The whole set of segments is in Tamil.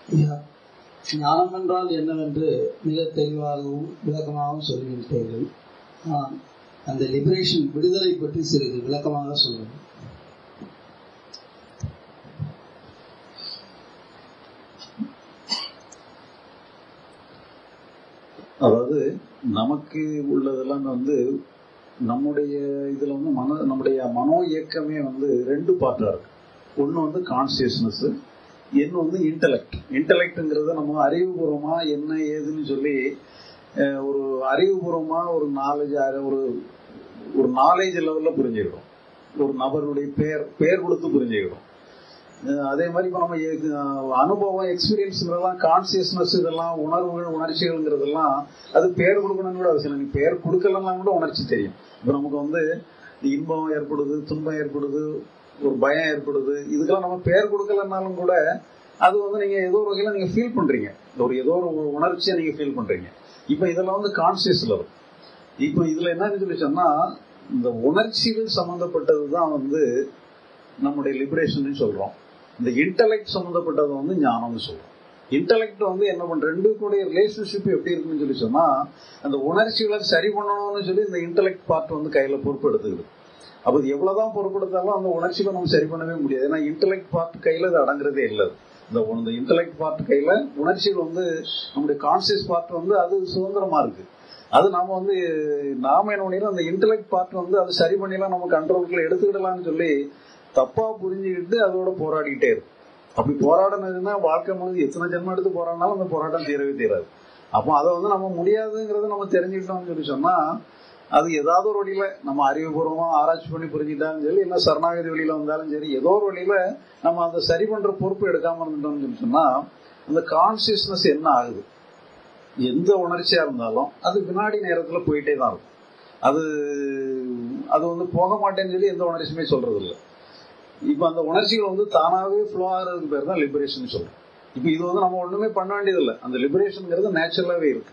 ஐயா, ஞானம் என்றால் என்னவென்று மிக தெளிவாகவும் விளக்கமாகவும் சொல்லிவிட்டீர்கள் நான் அந்த லிபரேஷன் விடுதலை பற்றி சிறிது விளக்கமாக சொல்லுங்கள் அதாவது நமக்கு உள்ளதெல்லாம் வந்து நம்முடைய இதுல வந்து மன நம்முடைய மனோ இயக்கமே வந்து ரெண்டு பார்ட்டா இருக்கு ஒன்று வந்து கான்சியஸ்னஸ் இன்னும் வந்து இன்டலெக்ட் இன்டலெக்ட்ங்கிறத நம்ம அறிவுபூர்வமா என்ன ஏதுன்னு சொல்லி அஹ், ஒரு அறிவுபூர்வமா ஒரு நாலேஜ் ஒரு ஒரு நாலேஜ் லெவல்ல புரிஞ்சுக்கிடும் ஒரு நபருடைய பேர் பேர் கொடுத்து புரிஞ்சுக்கிடும் அஹ், அதே மாதிரி இப்போ நம்ம எ- அஹ், அனுபவம் எக்ஸ்பீரியன்ஸ்ங்கிறதெல்லாம் கான்சியஸ்னஸ் இதெல்லாம் உணர்வுகள் உணர்ச்சிகள்ங்கிறதெல்லாம் அது பேர் கொடுக்கணும்னு கூட அவசியம் இல்லை நீ பேர் கொடுக்கலன்னா கூட உணர்ச்சி தெரியும் இப்போ நமக்கு வந்து இன்பம் ஏற்படுது துன்பம் ஏற்படுது ஒரு பயம் ஏற்படுது இதுக்கெல்லாம் நம்ம பேர் கொடுக்கலனாலும் கூட அது வந்து நீங்க ஏதோ ஒரு வகையில நீங்க ஃபீல் பண்றீங்க ஒரு ஏதோ ஒரு உணர்ச்சியை நீங்க ஃபீல் பண்றீங்க இப்போ இதெல்லாம் வந்து கான்சியஸ் லெவல் இப்போ இதுல என்னன்னு சொல்லி சொன்னா இந்த உணர்ச்சிகள் சம்பந்தப்பட்டது தான் வந்து நம்முடைய லிபரேஷன் சொல்றோம் இந்த இன்டலெக்ட் சம்பந்தப்பட்டது வந்து ஞானம்னு சொல்றோம் இன்டலெக்ட் வந்து என்ன பண்ற ரெண்டு கூட ரிலேஷன்ஷிப் எப்படி இருக்குன்னு சொல்லி சொன்னா அந்த உணர்ச்சிகளை சரி பண்ணணும்னு சொல்லி இந்த இன்டலெக்ட் பார்ட் வந்து கையில பொறுப்பெடுத்துக்குது அப்ப இது எவ்வளவுதான் பொறுப்பெடுத்தாலும் அந்த உணர்ச்சிகளை நம்ம சரி பண்ணவே முடியாது ஏன்னா இன்டலெக்ட் பார்ட் கையில அது அடங்குறதே இல்லை இந்த இந்த இன்டலெக்ட் பார்ட் கையில உணர்ச்சிகள் வந்து நம்முடைய கான்சியஸ் பார்ட் வந்து அது சுதந்திரமா இருக்கு அது நாம வந்து நாம என்ன பண்ணிடலாம் அந்த இன்டலெக்ட் பார்ட் வந்து அது சரி பண்ணிடலாம் நம்ம கண்ட்ரோலுக்குள்ள எடுத்துக்கிடலாம்னு சொல்லி தப்பா புரிஞ்சுக்கிட்டு அதோட போராடிக்கிட்டே இருக்கும் அப்படி போராடினதுன்னா வாழ்க்கை முழுது எத்தனை ஜென்மம் எடுத்து போராடினாலும் அந்த போராட்டம் தீரவே தீராது அப்போ அதை வந்து நம்ம முடியாதுங்கிறத நம்ம தெரிஞ்சுக்கிட்டோம்னு சொல்லி சொன்னா அது ஏதாவது ஒரு வழியில நம்ம அறிவுபூர்வமா ஆராய்ச்சி பண்ணி புரிஞ்சுக்கிட்டாலும் சரி இல்லை சரணாகதி வழியில வந்தாலும் சரி ஏதோ ஒரு வழியில நம்ம அந்த சரி பண்ற பொறுப்பு எடுக்காம இருந்துட்டோம்னு சொல்லி சொன்னா அந்த கான்சியஸ்னஸ் என்ன ஆகுது எந்த உணர்ச்சியா இருந்தாலும் அது வினாடி நேரத்துல போயிட்டே தான் இருக்கும் அது அது வந்து போக மாட்டேன்னு சொல்லி எந்த உணர்ச்சியுமே சொல்றது இல்லை இப்ப அந்த உணர்ச்சிகள் வந்து தானாவே ஃப்ளோ ஆகிறதுக்கு பேர் தான் லிபரேஷன் சொல்றோம் இப்ப இது வந்து நம்ம ஒண்ணுமே பண்ண வேண்டியதில்லை அந்த லிபரேஷன்ங்கிறது நேச்சுரலாவே இருக்கு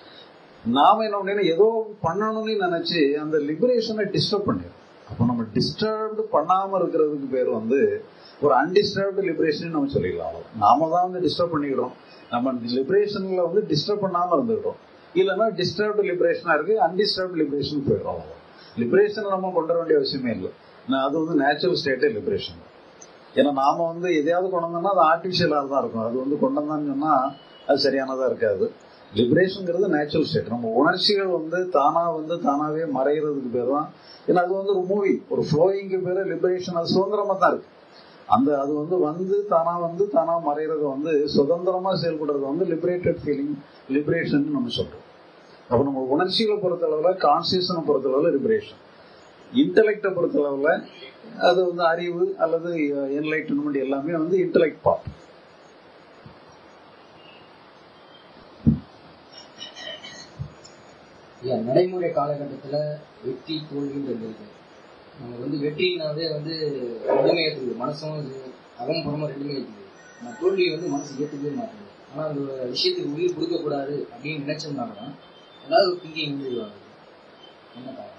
நாம என்ன பண்ணணும் ஏதோ பண்ணணும்னு நினைச்சு அந்த லிபரேஷனை டிஸ்டர்ப் பண்ணிடும் அப்போ நம்ம டிஸ்டர்ப்டு பண்ணாம இருக்கிறதுக்கு பேர் வந்து ஒரு அன்டிஸ்டர்ப்டு லிபரேஷன் நம்ம சொல்லிடலாம் அவ்வளவுதான். நாம தான் வந்து டிஸ்டர்ப் பண்ணிக்கிறோம் நம்ம லிபரேஷன்ல வந்து டிஸ்டர்ப் பண்ணாம இருந்துக்கிறோம் இல்லைன்னா டிஸ்டர்ப்டு லிபரேஷனா இருக்கு அன்டிஸ்டர்ப்டு லிபரேஷன் போயிடும் லிபரேஷன் நம்ம கொண்டு வர வேண்டிய அவசியமே இல்லை நான் அது வந்து நேச்சுரல் ஸ்டேட்டே லிபரேஷன் ஏன்னா நாம வந்து எதையாவது கொண்டு வந்தோம்னா அது ஆர்டிஃபிஷியலாக தான் இருக்கும் அது வந்து கொண்டு வந்தான்னு சொன்னா அது சரியானதா இருக்காது லிபரேஷன்ங்கிறது நேச்சுரல் ஸ்டேட் நம்ம உணர்ச்சிகள் வந்து தானா வந்து தானாவே மறைகிறதுக்கு பேர் தான் ஏன்னா அது வந்து ஒரு மூவி ஒரு ஃப்ளோயிங்க்கு பேர் லிபரேஷன் அது சுதந்திரமா தான் இருக்கு அந்த அது வந்து வந்து தானா வந்து தானா மறைகிறது வந்து சுதந்திரமா செயல்படுறது வந்து லிபரேட்டட் ஃபீலிங் லிபரேஷன் நம்ம சொல்றோம் அப்போ நம்ம உணர்ச்சிகளை பொறுத்தளவுல கான்சியஸனை பொறுத்தளவுல லிபரேஷன் இன்டலெக்டை பொறுத்தளவுல அது வந்து அறிவு அல்லது என்லைட்டன்மெண்ட் எல்லாமே வந்து இன்டலெக்ட் பார்ட் ஐயா நடைமுறை காலகட்டத்துல வெற்றி தோல்வின்றது இருக்கு நம்ம வந்து வெற்றினாவே வந்து ரெண்டுமே ஏற்றுக்குது மனசும் இது அகம் புறமும் ரெண்டுமே ஏற்றுக்குது ஆனால் தோல்வி வந்து மனசு ஏற்றுக்கவே மாட்டேங்குது ஆனால் அந்த விஷயத்துக்கு உயிர் கொடுக்கக்கூடாது அப்படின்னு நினைச்சோம்னால தான் ஏதாவது ஒரு திங்கிங் வந்து இதுவாகுது என்ன காரணம்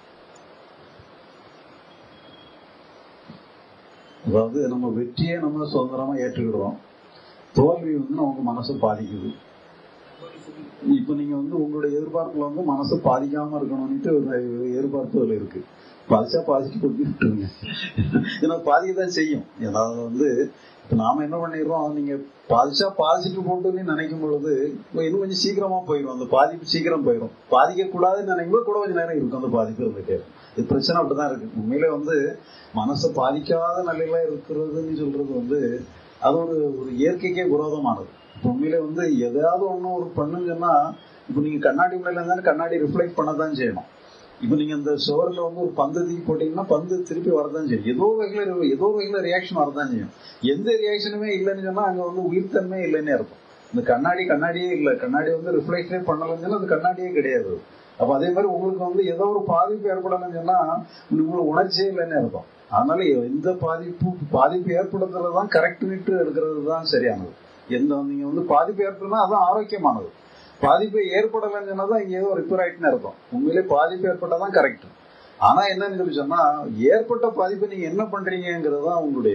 அதாவது நம்ம வெற்றியை நம்ம சுதந்திரமா ஏற்றுக்கிடுறோம் தோல்வி வந்து நமக்கு மனசை பாதிக்குது இப்ப நீங்க வந்து உங்களுடைய எதிர்பார்ப்புல வந்து மனசை பாதிக்காம இருக்கணும்னுட்டு ஒரு எதிர்பார்ப்பு அதுல இருக்கு பாதிச்சா பாதிச்சு கொடுத்து விட்டுருங்க ஏன்னா பாதிக்கதான் செய்யும் ஏதாவது வந்து இப்ப நாம என்ன பண்ணிடுறோம் நீங்க பாதிச்சா பாதிச்சுட்டு போட்டுன்னு நினைக்கும் பொழுது இப்ப இன்னும் கொஞ்சம் சீக்கிரமா போயிடும் அந்த பாதிப்பு சீக்கிரம் போயிடும் பாதிக்க கூடாதுன்னு நினைக்கும் போது கூட கொஞ்சம் நேரம் இருக்கும் அந்த பாதிப்பு இருந்துட்டே இருக்கும். இது பிரச்சனை அப்படிதான் இருக்கு உண்மையிலே வந்து மனசை பாதிக்காத நிலையில இருக்கிறதுன்னு சொல்றது வந்து அது ஒரு ஒரு இயற்கைக்கே விரோதமானது இப்ப உண்மையிலே வந்து எதாவது ஒண்ணு ஒரு பண்ணுங்கன்னா இப்ப நீங்க கண்ணாடி முன்னாடி இருந்தாலும் கண்ணாடி ரிஃப்ளெக்ட் பண்ணதான் செய்யணும் இப்ப நீங்க இந்த சுவரில் வந்து ஒரு பந்து தூக்கி போட்டீங்கன்னா பந்து திருப்பி வரதான் செய்யும் ஏதோ ஒரு வகையில ஏதோ ஒரு வகையில ரியாக்ஷன் வரதான் செய்யும் எந்த ரியாக்ஷனுமே இல்லைன்னு சொன்னா அங்க வந்து உயிர்த்தன்மை இல்லைன்னே இருக்கும் இந்த கண்ணாடி கண்ணாடியே இல்லை கண்ணாடி வந்து ரிஃப்ளெக்டே பண்ணலன்னு சொன்னா அது கண்ணாடியே கிடையாது அப்ப அதே மாதிரி உங்களுக்கு வந்து ஏதோ ஒரு பாதிப்பு ஏற்படலன்னு சொன்னா உங்களுக்கு உணர்ச்சியே இல்லைன்னு இருக்கும் அதனால எந்த பாதிப்பு பாதிப்பு ஏற்படுத்துறது தான் கரெக்ட்னுட்டு எடுக்கிறது தான் சரியானது எந்த நீங்க வந்து பாதிப்பு ஏற்படுனா அதான் ஆரோக்கியமானது பாதிப்பு ஏற்படலைன்னு சொன்னா தான் இங்க ஏதோ ரிப்பேர் ஆயிட்டுன்னு இருக்கும் உண்மையிலே பாதிப்பு ஏற்பட்டாதான் கரெக்ட் ஆனா என்னன்னு சொல்லி சொன்னா ஏற்பட்ட பாதிப்பை நீங்க என்ன பண்றீங்கிறது தான் உங்களுடையது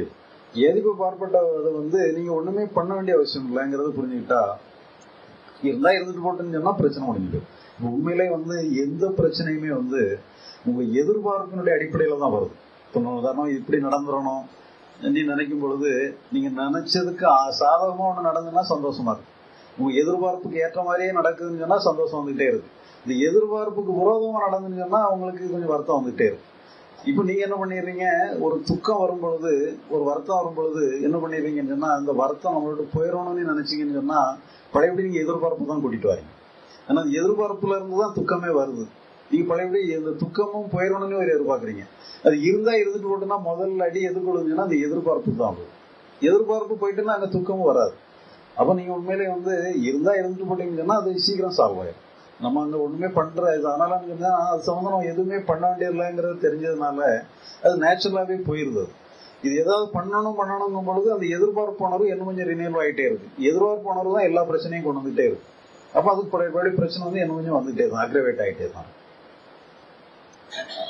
எதிர்பார்ப்பட்டதை வந்து நீங்க ஒண்ணுமே பண்ண வேண்டிய அவசியம் இல்லைங்கிறத புரிஞ்சுக்கிட்டா இருந்தா இருந்துட்டு போட்டுன்னு சொன்னா பிரச்சனை முடிஞ்சுது இப்ப உண்மையிலே வந்து எந்த பிரச்சனையுமே வந்து உங்க எதிர்பார்ப்பினுடைய அடிப்படையில தான் வருது இப்போ நான் உதாரணம் இப்படி நடந்துடணும் நீ நினைக்கும் பொழுது நீங்க நினைச்சதுக்கு ஆ- சாதகமா ஒண்ணு நடந்துன்னா சந்தோஷமா இருக்கு உங்க எதிர்பார்ப்புக்கு ஏற்ற மாதிரியே நடக்குதுன்னு சொன்னா சந்தோஷம் வந்துகிட்டே இருக்கு இந்த எதிர்பார்ப்புக்கு விரோதமா நடந்துன்னு சொன்னா உங்களுக்கு கொஞ்சம் வருத்தம் வந்துகிட்டே இருக்கு இப்போ நீங்க என்ன பண்ணிடுறீங்க ஒரு துக்கம் வரும் பொழுது ஒரு வருத்தம் வரும் பொழுது என்ன பண்ணிடுறீங்கன்னு சொன்னா அந்த வருத்தம் நம்மளோட போயிடணும்னு நினைச்சீங்கன்னு சொன்னா பழையபடி நீங்க எதிர்பார்ப்பு தான் கூட்டிட்டு வரீங்க ஏன்னா அந்த எதிர்பார்ப்புல இருந்து தான் துக்கமே வருது நீங்க பழையபடி இந்த துக்கமும் போயிடணும்னு ஒரு எதிர்பார்க்கறீங்க அது இருந்தா இருந்துட்டு போட்டுனா முதல்ல அடி எதிர்கொள்ளுங்கன்னா அந்த எதிர்பார்ப்பு தான் வரும் எதிர்பார்ப்பு போயிட்டுன்னா அங்க துக்கமும் வராது அப்ப நீங்க உண்மையிலே வந்து இருந்தா இருந்துட்டு போட்டீங்கன்னு சொன்னா அது சீக்கிரம் சால்வ் ஆயிடும் நம்ம அங்க ஒண்ணுமே பண்ற இது அதனால சொன்னா அது சம்பந்தம் நம்ம எதுவுமே பண்ண வேண்டியதில்லைங்கிறது தெரிஞ்சதுனால அது நேச்சுரலாவே போயிருது அது. இது ஏதாவது பண்ணணும் பண்ணணுங்கும் பொழுது அந்த எதிர்பார்ப்பு உணர்வு இன்னும் கொஞ்சம் ரினியல் ஆகிட்டே இருக்கு எதிர்பார்ப்பு உணர்வு தான் எல்லா பிரச்சனையும் கொண்டு வந்துட்டே இருக்கு அப்ப அதுக்கு பழைய பிரச்சனை வந்து இன்னும் கொஞ்சம் வந்துட்டே தான் அக்ரவேட் ஆகிட்டே தான்